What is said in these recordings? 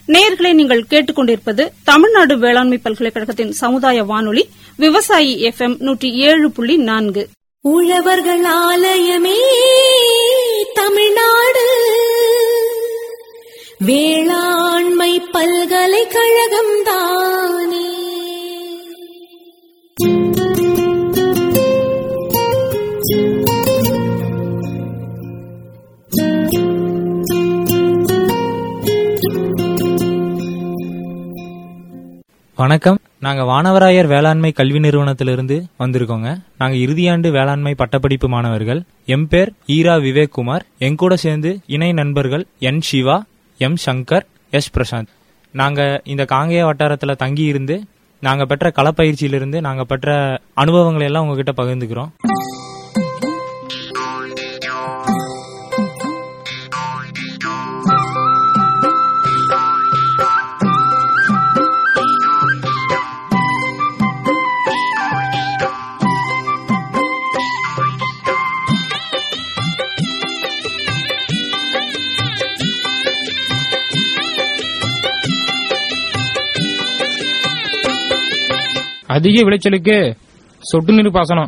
நேயர்களை நீங்கள் கேட்டுக் கொண்டிருப்பது தமிழ்நாடு வேளாண்மை பல்கலைக்கழகத்தின் சமுதாய வானொலி விவசாயி எஃப் எம் நூற்றி ஏழு புள்ளி நான்கு உழவர்கள் ஆலயமே தமிழ்நாடு வேளாண்மை பல்கலைக்கழகம் தானே வணக்கம் நாங்க வானவராயர் வேளாண்மை கல்வி நிறுவனத்திலிருந்து வந்திருக்கோங்க நாங்க இறுதியாண்டு வேளாண்மை பட்டப்படிப்பு மாணவர்கள் எம் பேர் ஈரா விவேக் குமார் என் கூட சேர்ந்து இணை நண்பர்கள் என் சிவா எம் சங்கர் எஸ் பிரசாந்த் நாங்க இந்த காங்கேய வட்டாரத்துல தங்கி இருந்து நாங்க பெற்ற களப்பயிற்சியிலிருந்து நாங்க பெற்ற அனுபவங்களை எல்லாம் உங்ககிட்ட பகிர்ந்துக்கிறோம் அதிக விளைச்சலுக்கு சொட்டு நீர் பாசனம்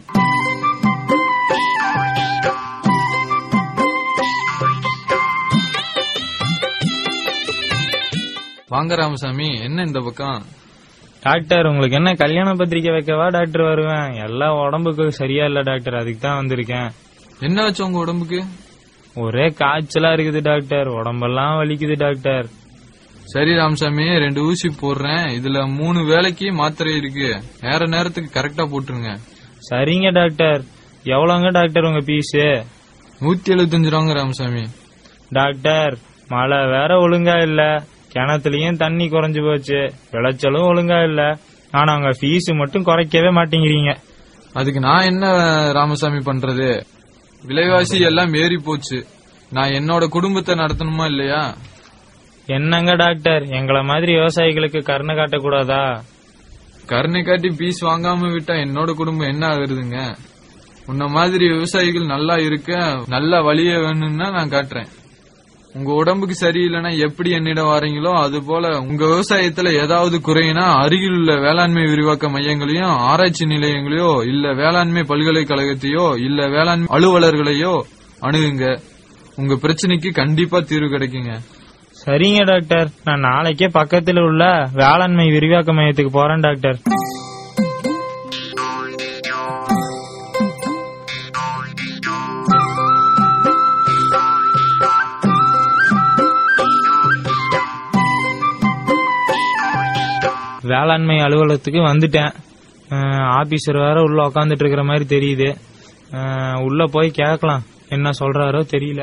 வாங்க ராமசாமி என்ன இந்த பக்கம் டாக்டர் உங்களுக்கு என்ன கல்யாண பத்திரிக்கை வைக்கவா டாக்டர் வருவேன் எல்லாம் உடம்புக்கு சரியா இல்ல டாக்டர் அதுக்கு தான் வந்திருக்கேன் என்ன வச்சு உங்க உடம்புக்கு ஒரே காய்ச்சலா இருக்குது டாக்டர் உடம்பெல்லாம் வலிக்குது டாக்டர் சரி ராமசாமி ரெண்டு ஊசி போடுறேன் இதுல மூணு வேலைக்கு மாத்திரை இருக்கு நேர நேரத்துக்கு கரெக்டா போட்டுருங்க சரிங்க டாக்டர் எவ்வளவுங்க டாக்டர் உங்க பீஸ் நூத்தி எழுபத்தஞ்சு ரூபாங்க ராமசாமி டாக்டர் மழை வேற ஒழுங்கா இல்ல கிணத்துலயும் தண்ணி குறைஞ்சு போச்சு விளைச்சலும் ஒழுங்கா இல்ல ஆனா உங்க ஃபீஸ் மட்டும் குறைக்கவே மாட்டேங்கிறீங்க அதுக்கு நான் என்ன ராமசாமி பண்றது விலைவாசி எல்லாம் ஏறி போச்சு நான் என்னோட குடும்பத்தை நடத்தணுமா இல்லையா என்னங்க டாக்டர் எங்கள மாதிரி விவசாயிகளுக்கு கருணை காட்டக்கூடாதா கருணை காட்டி பீஸ் வாங்காம விட்டா என்னோட குடும்பம் என்ன ஆகுறதுங்க உன்ன மாதிரி விவசாயிகள் நல்லா இருக்க நல்ல வழிய வேணும்னா நான் காட்டுறேன் உங்க உடம்புக்கு சரியில்லைன்னா எப்படி என்னிடம் வாரீங்களோ அது போல உங்க விவசாயத்துல ஏதாவது குறையினா அருகில் உள்ள வேளாண்மை விரிவாக்க மையங்களையும் ஆராய்ச்சி நிலையங்களையோ இல்ல வேளாண்மை பல்கலைக்கழகத்தையோ இல்ல வேளாண்மை அலுவலர்களையோ அணுகுங்க உங்க பிரச்சனைக்கு கண்டிப்பா தீர்வு கிடைக்குங்க சரிங்க டாக்டர் நான் நாளைக்கே பக்கத்துல உள்ள வேளாண்மை விரிவாக்க மையத்துக்கு போறேன் டாக்டர் வேளாண்மை அலுவலகத்துக்கு வந்துட்டேன் அஹ், ஆபீசர் வேற உள்ள உக்காந்துட்டு இருக்கிற மாதிரி தெரியுது அஹ், உள்ள போய் கேட்கலாம் என்ன சொல்றாரோ தெரியல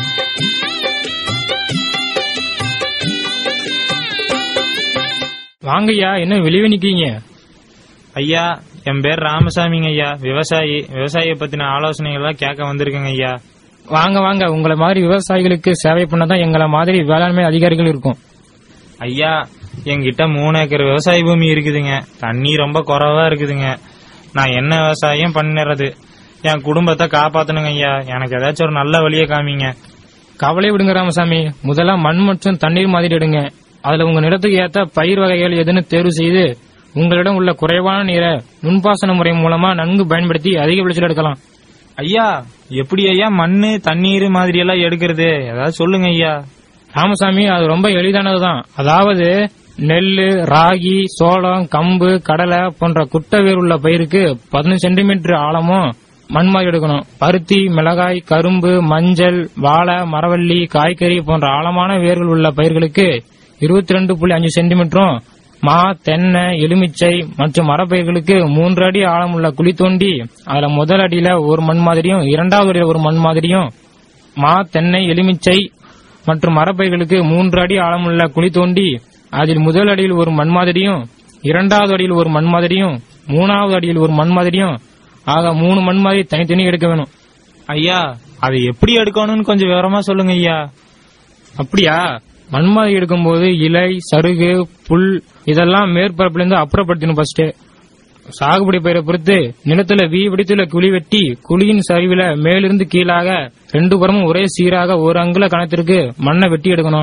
வாங்கய்யா என்ன வெளியே நிக்கிறீங்க ஐயா என் பேர் ராமசாமிங்க ஐயா விவசாயி விவசாயியை பத்தின ஆலோசனைகள் எல்லாம் கேட்க வந்திருக்கேங்க ஐயா வாங்க வாங்க உங்களை மாதிரி விவசாயிகளுக்கு சேவை பண்ணதான் எங்களை மாதிரி வேளாண்மை அதிகாரிகள் இருக்கும் ஐயா என்கிட்ட மூணு ஏக்கர் விவசாய பூமி இருக்குதுங்க தண்ணி ரொம்ப குறைவா இருக்குதுங்க நான் என்ன விவசாயம் பண்ணிடுறது என் குடும்பத்தை காப்பாத்தணுங்க ஐயா எனக்கு ஏதாச்சும் ஒரு நல்ல வழியை காமிங்க கவலை விடுங்க ராமசாமி முதல்ல மண் மற்றும் தண்ணீர் மாதிரி எடுங்க அதுல உங்க நிலத்துக்கு ஏத்த பயிர் வகைகள் எதுன்னு தேர்வு செய்து உங்களிடம் உள்ள குறைவான நீரை நுண்பாசன முறை மூலமா நன்கு பயன்படுத்தி அதிக விளைச்சல் எடுக்கலாம் ஐயா எப்படி ஐயா மண்ணு தண்ணீர் மாதிரி எல்லாம் எடுக்கிறது ஏதாவது சொல்லுங்க ஐயா ராமசாமி அது ரொம்ப எளிதானதுதான் அதாவது நெல்லு ராகி சோளம் கம்பு கடலை போன்ற குட்டை வேர் உள்ள பயிருக்கு பதினஞ்சு சென்டிமீட்டர் ஆழமும் மண் மாதிரி எடுக்கணும் பருத்தி மிளகாய் கரும்பு மஞ்சள் வாழை மரவள்ளி காய்கறி போன்ற ஆழமான வேர்கள் உள்ள பயிர்களுக்கு இருபத்தி ரெண்டு புள்ளி அஞ்சு சென்டிமீட்டரும் மா தென்னை எலுமிச்சை மற்றும் மரப்பயிர்களுக்கு மூன்று அடி ஆழம் உள்ள குழி தோண்டி அதுல முதல் அடியில ஒரு மண் மாதிரியும் இரண்டாவது அடியில ஒரு மண் மாதிரியும் மா தென்னை எலுமிச்சை மற்றும் மரப்பைகளுக்கு மூன்று அடி ஆழமுள்ள குழி தோண்டி அதில் முதல் அடியில் ஒரு மண் மாதிரியும் இரண்டாவது அடியில் ஒரு மண் மாதிரியும் மூணாவது அடியில் ஒரு மண் மாதிரியும் ஆக மூணு மண் மாதிரி தனித்தனி எடுக்க வேணும் ஐயா அதை எப்படி எடுக்கணும்னு கொஞ்சம் விவரமா சொல்லுங்க ஐயா அப்படியா மண் மாதிரி எடுக்கும்போது இலை சருகு புல் இதெல்லாம் மேற்பரப்புலேருந்து அப்புறப்படுத்தணும் ஃபர்ஸ்ட் சாகுபடி பயிரை பொறுத்து நிலத்துல வீ வடித்துல குழி வெட்டி குழியின் சரிவுல மேலிருந்து கீழாக ரெண்டு புறமும் ஒரே சீராக ஒரு அங்குல கணத்திற்கு மண்ணை வெட்டி எடுக்கணும்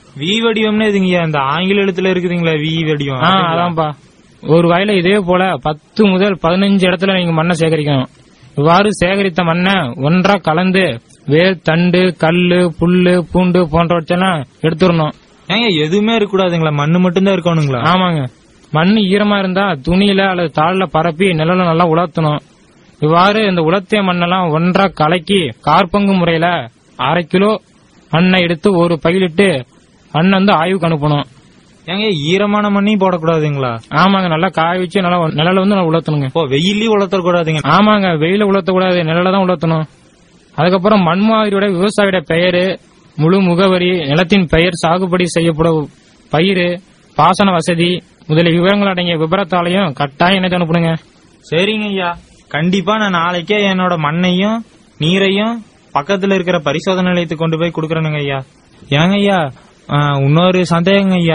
வி வடிவம்னு எதுங்கய்யா இந்த ஆங்கில எழுத்துல இருக்குதுங்களா வி வடிவம் ஆ அதான்ப்பா ஒரு வயல இதே போல பத்து முதல் பதினஞ்சு இடத்துல நீங்க மண்ணை சேகரிக்கணும் இவ்வாறு சேகரித்த மண்ணை ஒன்றா கலந்து வேர் தண்டு கல்லு புல்லு பூண்டு போன்றவற்றெல்லாம் எடுத்துடணும் ஏங்க எதுவுமே இருக்க கூடாதுங்களா மண்ணு மட்டும்தான் இருக்கணுங்களா ஆமாங்க மண் ஈரமா இருந்தா துணியில அல்லது தாள்ல பரப்பி நிழல நல்லா உலர்த்தணும் இவ்வாறு இந்த உலர்த்திய மண்ணெல்லாம் ஒன்றா கலக்கி கார்பங்கு முறையில அரை கிலோ மண்ணை எடுத்து ஒரு பையிலிட்டு மண்ணை வந்து ஆய்வுக்கு அனுப்பணும் ஏங்க ஈரமான மண்ணையும் போடக்கூடாதுங்களா ஆமாங்க நல்லா காய வச்சு நல்லா நிழல வந்து நல்லா உலர்த்தணுங்க இப்போ வெயிலையும் வளர்த்தர கூடாதுங்க ஆமாங்க வெயில உலர்த்த கூடாது நிழல தான் உலர்த்தணும் அதுக்கப்புறம் மண் மாதிரியோட விவசாயியோட பெயரு முழு முகவரி நிலத்தின் பெயர் சாகுபடி செய்யப்படும் பயிர் பாசன வசதி முதலிய விவரங்கள் அடங்கிய விபரத்தாலையும் கட்டாயம் இணைத்து அனுப்புனுங்க சரிங்க ஐயா கண்டிப்பா நான் நாளைக்கே என்னோட மண்ணையும் நீரையும் பக்கத்துல இருக்கிற பரிசோதனை நிலையத்துக்கு கொண்டு போய் கொடுக்கறேனுங்க ஐயா ஏங்க ஐயா ஆ, இன்னொரு சந்தேகங்க ஐயா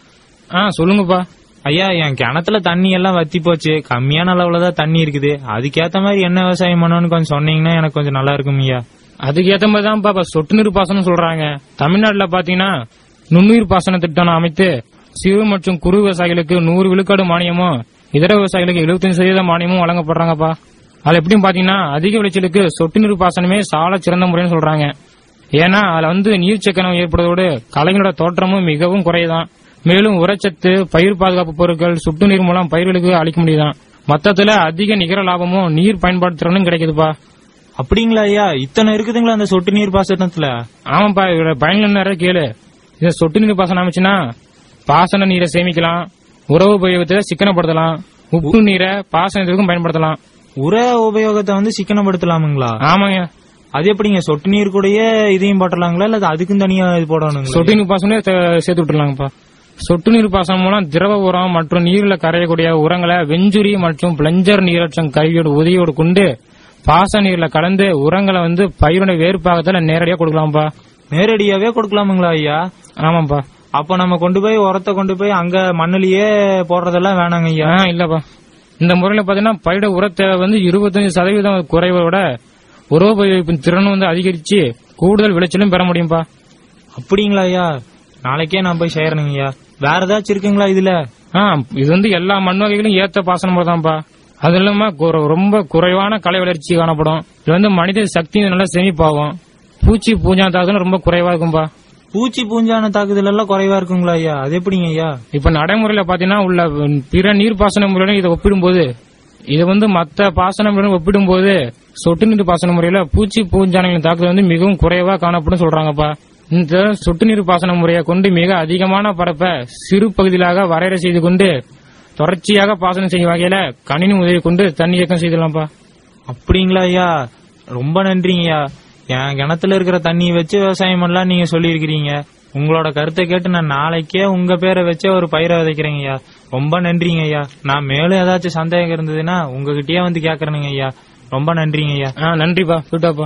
ஆ சொல்லுங்கப்பா ஐயா என் கிணத்துல தண்ணி எல்லாம் வத்தி போச்சு கம்மியான அளவுல தான் தண்ணி இருக்குது அதுக்கேத்த மாதிரி என்ன விவசாயம் பண்ணணும்னு கொஞ்சம் சொன்னீங்கன்னா எனக்கு கொஞ்சம் நல்லா இருக்கும் ஐயா அதுக்கு ஏத்த மாதிரி தான் இப்ப சொட்டு நீர் பாசனம் சொல்றாங்க தமிழ்நாட்டுல பாத்தீங்கன்னா நுண்ணுயிர் பாசன திட்டம் அமைத்து சிறு மற்றும் குறு விவசாயிகளுக்கு நூறு விழுக்காடு மானியமும் இதர விவசாயிகளுக்கு 75% சதவீத மானியமும் வழங்கப்படுறாங்கப்பா அது எப்படின்னு பாத்தீங்கன்னா அதிக விளைச்சலுக்கு சொட்டு நீர் பாசனமே சால சிறந்த முறைன்னு சொல்றாங்க ஏன்னா அதுல வந்து நீர் சக்கரம் ஏற்படுவதோடு கலைஞரோட தோற்றமும் மிகவும் குறையுதான் மேலும் உரச்சத்து பயிர் பாதுகாப்பு பொருட்கள் சுட்டு நீர் மூலம் பயிர்களுக்கு அளிக்க முடியுதான் மொத்தத்துல அதிக நிகர லாபமும் நீர் பயன்பாட்டு திறனும் கிடைக்குதுப்பா அப்படிங்களா ஐயா இத்தனை இருக்குதுங்களா அந்த சொட்டு நீர் பாசனத்துல ஆமாப்பா இதோட பயன்கள் நிறைய கேளு இத சொட்டு நீர் பாசனம் அமைச்சுன்னா பாசன நீரை சேமிக்கலாம் உறவு உபயோகத்தை சிக்கனப்படுத்தலாம் உப்பு நீரை பாசனத்திற்கும் பயன்படுத்தலாம் உர உபயோகத்தை வந்து சிக்கனப்படுத்தலாமுங்களா ஆமாங்க அது எப்படிங்க சொட்டு நீர் கூடயே இதையும் போட்டலாங்களா இல்ல அதுக்கும் தனியா இது போடணுங்களா சொட்டு நீர் பாசனமே தே- சேர்த்து விட்டுலாங்கப்பா சொட்டு நீர் பாசனம் மூலம் திரவ உரம் மற்றும் நீரில் கரையக்கூடிய உரங்களை வெஞ்சுரி மற்றும் பிளஞ்சர் நீரற்றம் கருவியோட உதவியோடு கொண்டு பாசன நீர்ல கலந்து உரங்களை வந்து பயிருடைய வேறுபாகத்துல நேரடியா கொடுக்கலாம்ப்பா நேரடியாவே கொடுக்கலாமுங்களா ஐயா ஆமாப்பா அப்ப நம்ம கொண்டு போய் உரத்தை கொண்டு போய் அங்க மண்ணுலயே போடுறதெல்லாம் வேணாங்க ஐயா ஆ இல்லப்பா இந்த முறையில பாத்தீங்கன்னா பயிர உரத்தேவை வந்து இருபத்தஞ்சு சதவீதம் குறைவோட உரோபயோகிப்பின் திறன் வந்து அதிகரிச்சு கூடுதல் விளைச்சலும் பெற முடியும்பா அப்படிங்களா ஐயா நாளைக்கே நான் போய் சேரணுங்க ஐயா வேற ஏதாச்சும் இருக்குங்களா இதுல ஆ இது வந்து எல்லா மண் வகைகளும் ஏத்த பாசனம் தான்ப்பா அது இல்லாம குற- ரொம்ப குறைவான கலை வளர்ச்சி காணப்படும் இது வந்து மனித சக்தி நல்லா சேமிப்பாகும் பூச்சி பூஞ்சா தாக்குதல் ரொம்ப குறைவா இருக்கும்பா பூச்சி பூஞ்சான தாக்குதல் எல்லாம் குறைவா இருக்குங்களா ஐயா அது எப்படிங்க ஐயா இப்ப நடைமுறையில பாத்தீங்கன்னா உள்ள பிற நீர்ப்பாசன முறையுடன் இதை ஒப்பிடும்போது இது வந்து மத்த பாசன முறையுடன் ஒப்பிடும்போது சொட்டு நீர் பாசன முறையில பூச்சி பூஞ்சானைகளின் தாக்குதல் வந்து மிகவும் குறைவா காணப்படும் சொல்றாங்கப்பா இந்த சொட்டு நீர் பாசன முறையை கொண்டு மிக அதிகமான பரப்ப சிறு பகுதிகளாக வரையறை செய்து கொண்டு தொடர்ச்சியாக பாசனம் செய்யும் வகையில கணினி உதவி கொண்டு தண்ணி இயக்கம் செய்தலாம்ப்பா அப்படிங்களா ஐயா ரொம்ப நன்றிங்க ஐயா என் கிணத்துல இருக்கிற தண்ணியை வச்சு விவசாயம் பண்ணலாம் நீங்க சொல்லியிருக்கிறீங்க உங்களோட கருத்தை கேட்டு நான் நாளைக்கே உங்க பேரை வச்சே ஒரு பயிரை விதைக்கிறேங்க ஐயா ரொம்ப நன்றிங்க ஐயா நான் மேலும் ஏதாச்சும் சந்தேகம் இருந்ததுன்னா உங்ககிட்டயே வந்து கேக்குறேனுங்க ஐயா ரொம்ப நன்றிங்க ஐயா ஆ நன்றிப்பா விட்டாப்பா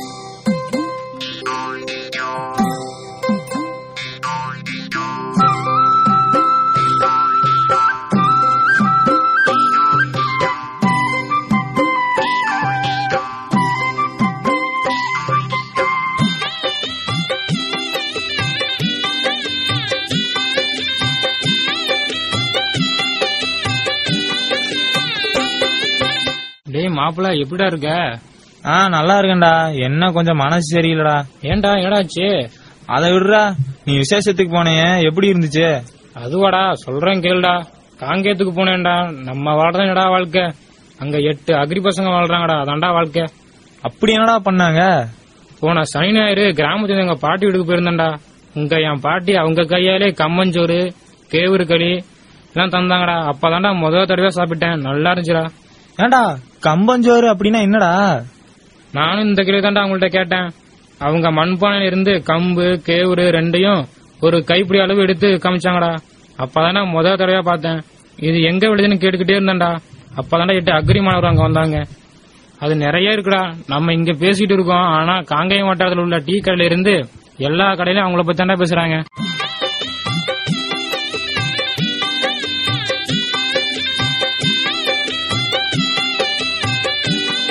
டேய் மாப்பிள்ள எப்படிடா இருக்க ஆ நல்லா இருக்கேன்டா என்ன கொஞ்சம் மனசு சரியில்லடா ஏன்டா ஏடாச்சு அதை விடுறா நீ விசேஷத்துக்கு போனேன் எப்படி இருந்துச்சு அதுவாடா சொல்றேன் கேளுடா காங்கேயத்துக்கு போனேன்டா நம்ம வாழ்றதான் என்னடா வாழ்க்கை அங்க எட்டு அக்ரி பசங்க வாழ்றாங்கடா அதான்டா வாழ்க்கை அப்படி என்னடா பண்ணாங்க போன சனி ஞாயிறு கிராமத்துல எங்க பாட்டி வீட்டுக்கு போயிருந்தேன்டா உங்க என் பாட்டி அவங்க கையாலே கம்மஞ்சோறு கேவுரு களி எல்லாம் தந்தாங்கடா அப்பதான்டா முதல் தடவை சாப்பிட்டேன் நல்லா இருந்துச்சுடா ஏன்டா கம்பஞ்சோறு அப்படின்னா என்னடா நானும் இந்த கிளி தான்டா அவங்கள்ட்ட கேட்டேன் அவங்க மண்பானையில இருந்து கம்பு கேவுரு ரெண்டையும் ஒரு கைப்பிடி அளவு எடுத்து காமிச்சாங்கடா அப்பதான்டா முதல் தடவையா பார்த்தேன் இது எங்க விழுதுன்னு கேட்டுக்கிட்டே இருந்தேன்டா அப்பதான்டா எட்டு அக்ரி மாணவர் அங்க வந்தாங்க அது நிறைய இருக்குடா நம்ம இங்க பேசிட்டு இருக்கோம் ஆனா காங்கேயம் வட்டாரத்தில் உள்ள டீ கடையில இருந்து எல்லா கடையிலும் அவங்கள பத்தி தான்டா பேசுறாங்க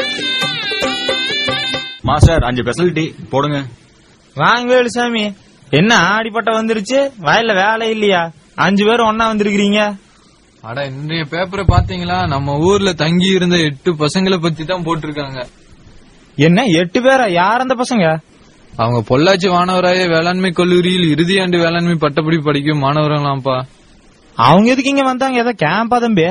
மாஸ்டர் அஞ்சு ஸ்பெஷல் டீ போடுங்க வாங்க வேலுசாமி என்ன ஆடிப்பட்ட வந்துருச்சு வயல்ல வேலை இல்லையா அஞ்சு பேர் ஒன்னா வந்திருக்கிறீங்க அட இன்றைய பேப்பரை பாத்தீங்களா நம்ம ஊர்ல தங்கி இருந்த எட்டு பசங்களை பத்தி தான் போட்டிருக்காங்க என்ன எட்டு பேரா யார் அந்த பசங்க அவங்க பொள்ளாச்சி வானவராய வேளாண்மை கல்லூரியில் இறுதியாண்டு வேளாண்மை பட்டப்படி படிக்கும் மாணவர்களாம்ப்பா அவங்க எதுக்கு இங்க வந்தாங்க ஏதோ கேம்பா தம்பி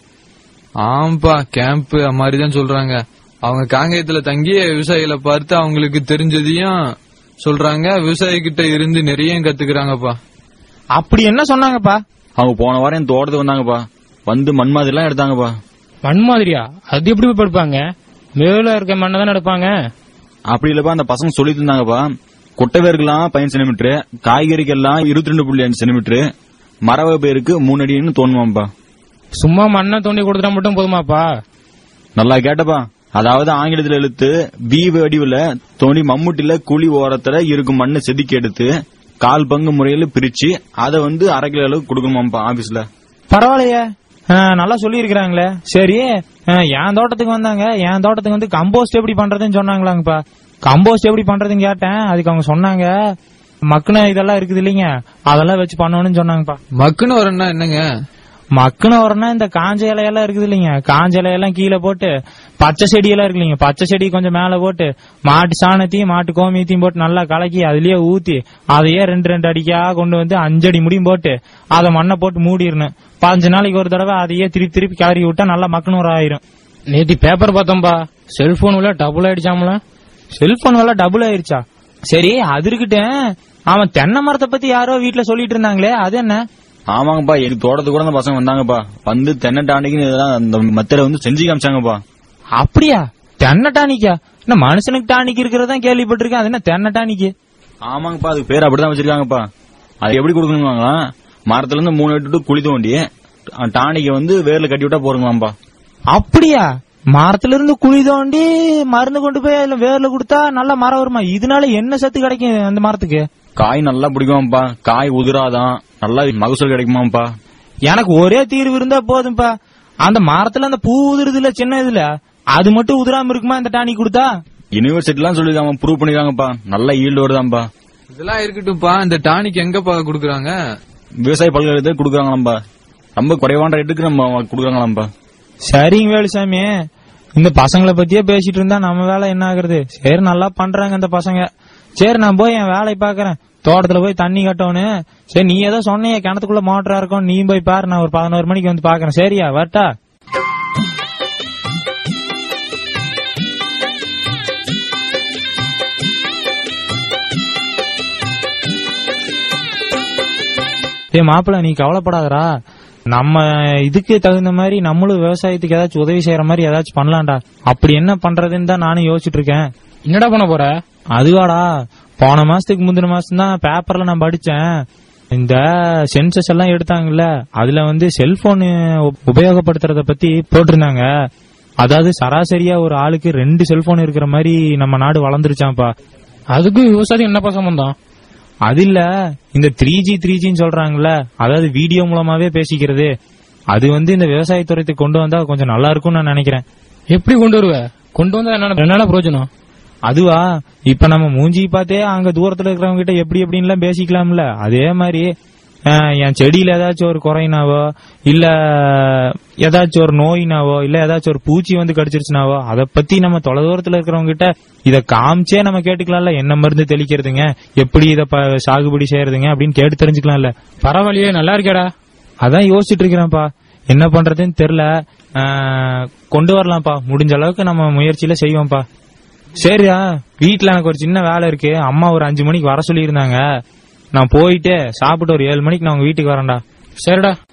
ஆம்பா கேம்ப் மாதிரிதான் சொல்றாங்க அவங்க காங்கேயத்துல தங்கி விவசாயிகளை பார்த்து அவங்களுக்கு தெரிஞ்சதையும் சொல்றாங்க விவசாயி கிட்ட இருந்து நிறைய கத்துக்கிறாங்கப்பா அப்படி என்ன சொன்னாங்கப்பா அவங்க போன வாரம் என் தோட்டத்துக்கு வந்தாங்கப்பா வந்து மண் மாதிரி எல்லாம் எடுத்தாங்கப்பா மண் மாதிரியா அது எப்படி போய் படுப்பாங்க மேல இருக்க மண்ணை தானே எடுப்பாங்க அப்படி இல்லப்பா அந்த பசங்க சொல்லிட்டு இருந்தாங்கப்பா குட்டவேருக்கெல்லாம் பதினஞ்சு சென்டிமீட்டர் காய்கறிக்கெல்லாம் இருபத்தி ரெண்டு புள்ளி அஞ்சு சென்டிமீட்டர் மரவ பேருக்கு மூணு அடின்னு தோணுமாப்பா சும்மா மண்ணை தோண்டி கொடுத்தா மட்டும் போதுமாப்பா நல்லா கேட்டப்பா அதாவது ஆங்கிலத்துல எழுத்து பி வடிவுல தோண்டி மம்முட்டில குழி ஓரத்துல இருக்கும் மண்ணை செதுக்கி எடுத்து கால் பங்கு முறையில பிரிச்சு அதை வந்து அரை கிலோ அளவுக்கு கொடுக்கணுமாப்பா ஆபீஸ்ல பரவாயில்லையே ஆ, நல்லா சொல்லி இருக்கிறாங்களே சரி ஆ, என் தோட்டத்துக்கு வந்தாங்க என் தோட்டத்துக்கு வந்து கம்போஸ்ட் எப்படி பண்றதுன்னு சொன்னாங்களாங்கப்பா கம்போஸ்ட் எப்படி பண்றதுன்னு கேட்டேன் அதுக்கு அவங்க சொன்னாங்க மக்குன இதெல்லாம் இருக்குது இல்லைங்க அதெல்லாம் வச்சு பண்ணணும்னு சொன்னாங்கப்பா மக்குன்னு வரேன்னா என்னங்க மக்குன உரம்னா இந்த காஞ்ச இலையெல்லாம் இருக்குது இல்லைங்க காஞ்ச இலையெல்லாம் கீழே போட்டு பச்சை செடியெல்லாம் இருக்கு இல்லைங்க பச்சை செடி கொஞ்சம் மேல போட்டு மாட்டு சாணத்தையும் மாட்டு கோமியத்தையும் போட்டு நல்லா கலக்கி அதுலயே ஊத்தி அதையே ரெண்டு ரெண்டு அடிக்கா கொண்டு வந்து அஞ்சடி முடியும் போட்டு அதை மண்ணை போட்டு மூடிடணும் பதினஞ்சு நாளைக்கு ஒரு தடவை அதையே திருப்பி திருப்பி கிளறி விட்டா நல்லா மக்குன உரம் ஆயிரும் நேத்தி பேப்பர் பார்த்தோம்பா செல்போன் விலை டபுள் ஆயிடுச்சாமல செல்போன் விலை டபுள் ஆயிருச்சா சரி அது இருக்கட்டும் அவன் தென்னை மரத்தை பத்தி யாரோ வீட்டுல சொல்லிட்டு இருந்தாங்களே அது என்ன ஆமாங்கப்பா எங்க தோட்டத்துக்கு கூட அந்த பசங்க வந்தாங்கப்பா வந்து தென்னை டாண்டிக்கு இதெல்லாம் அந்த மெத்தட வந்து செஞ்சு காமிச்சாங்கப்பா அப்படியா தென்னை டானிக்கா என்ன மனுஷனுக்கு டானிக் இருக்கிறதா கேள்விப்பட்டிருக்கேன் அது என்ன தென்னை டானிக்கு ஆமாங்கப்பா அதுக்கு பேர் அப்படிதான் வச்சிருக்காங்கப்பா அது எப்படி கொடுக்கணுங்களா மரத்துல இருந்து மூணு எட்டு குழி தோண்டி டானிக்க வந்து வேர்ல கட்டி விட்டா போறங்களாம்பா அப்படியா மரத்துல இருந்து குழி தோண்டி மருந்து கொண்டு போய் அதுல வேர்ல கொடுத்தா நல்ல மரம் வருமா இதனால என்ன சத்து கிடைக்கும் அந்த மரத்துக்கு காய் நல்லா பிடிக்குமாப்பா காய் உதிராதான் நல்லா மகசூல் கிடைக்குமாப்பா எனக்கு ஒரே தீர்வு இருந்தா போதும்பா அந்த மரத்துல அந்த பூ உதிருது இல்ல சின்ன இதுல அது மட்டும் உதிராம இருக்குமா இந்த டானிக் கொடுத்தா யூனிவர்சிட்டிலாம் சொல்லிருக்காங்க ப்ரூவ் பண்ணிருக்காங்கப்பா நல்ல ஈல்டு வருதாம்பா இதெல்லாம் இருக்கட்டும்ப்பா இந்த டானிக் எங்கப்பா குடுக்குறாங்க விவசாய பல்கலைக்கழகத்தில் கொடுக்குறாங்களாம்பா ரொம்ப குறைவான ரேட்டுக்கு நம்ம கொடுக்குறாங்களாம்பா சரிங்க வேலுசாமி இந்த பசங்களை பத்தியே பேசிட்டு இருந்தா நம்ம வேலை என்ன ஆகுறது சரி நல்லா பண்றாங்க இந்த பசங்க சரி நான் போய் என் வேலையை பாக்குறேன் தோட்டத்துல போய் தண்ணி கட்டணும் சரி நீ ஏதோ சொன்னீங்க கிணத்துக்குள்ள மோட்டரா இருக்கும் நீ போய் பாரு நான் ஒரு பதினோரு மணிக்கு வந்து பாக்குறேன் சரியா வரட்டா ஏ மாப்பிள்ள நீ கவலைப்படாதடா நம்ம இதுக்கு தகுந்த மாதிரி நம்மளும் விவசாயத்துக்கு ஏதாச்சும் உதவி செய்யற மாதிரி ஏதாச்சும் பண்ணலாம்டா அப்படி என்ன பண்றதுன்னு தான் நானும் யோசிச்சுட்டு இருக்கேன் என்னடா பண்ண போற அதுவாடா போன மாசத்துக்கு முந்தின மாசம் தான் பேப்பர்ல நான் படிச்சேன் இந்த சென்சஸ் எல்லாம் எடுத்தாங்கல்ல அதுல வந்து செல்போன் உபயோகப்படுத்துறத பத்தி போட்டிருந்தாங்க அதாவது சராசரியா ஒரு ஆளுக்கு ரெண்டு செல்போன் இருக்கிற மாதிரி நம்ம நாடு வளர்ந்துருச்சாம்ப்பா அதுக்கும் விவசாயம் என்னப்பா சம்பந்தம் அது இல்ல இந்த த்ரீ ஜி த்ரீ ஜின்னு சொல்றாங்கல்ல அதாவது வீடியோ மூலமாவே பேசிக்கிறது அது வந்து இந்த விவசாயத்துறைக்கு கொண்டு வந்தா கொஞ்சம் நல்லா இருக்கும்னு நான் நினைக்கிறேன் எப்படி கொண்டு வருவ கொண்டு வந்தா என்ன என்னடா பிரயோஜனம் அதுவா இப்ப நம்ம மூஞ்சி பார்த்தே அங்க தூரத்துல இருக்கிறவங்க கிட்ட எப்படி எப்படின்லாம் பேசிக்கலாம்ல அதே மாதிரி அஹ், என் செடியில ஏதாச்சும் ஒரு குறைனாவோ இல்ல ஏதாச்சும் ஒரு நோயினாவோ இல்ல ஏதாச்சும் ஒரு பூச்சி வந்து கடிச்சிருச்சுனாவோ அத பத்தி நம்ம தொலை தூரத்துல இருக்கிறவங்க கிட்ட இத காமிச்சே நம்ம கேட்டுக்கலாம்ல என்ன மருந்து தெளிக்கிறதுங்க எப்படி இத ப- சாகுபடி செய்யறதுங்க அப்படின்னு கேட்டு தெரிஞ்சுக்கலாம்ல பரவாயில்லையே நல்லா இருக்கேடா அதான் யோசிச்சுட்டு இருக்கிறேன்ப்பா என்ன பண்றதுன்னு தெரியல ஆஹ், கொண்டு வரலாம்ப்பா முடிஞ்ச அளவுக்கு நம்ம முயற்சியில செய்வோம்ப்பா சரியா வீட்ல எனக்கு ஒரு சின்ன வேலை இருக்கு அம்மா ஒரு அஞ்சு மணிக்கு வர சொல்லியிருந்தாங்க நான் போயிட்டு சாப்பிட்டு ஒரு ஏழு மணிக்கு நான் உங்க வீட்டுக்கு வரேன்டா சரிடா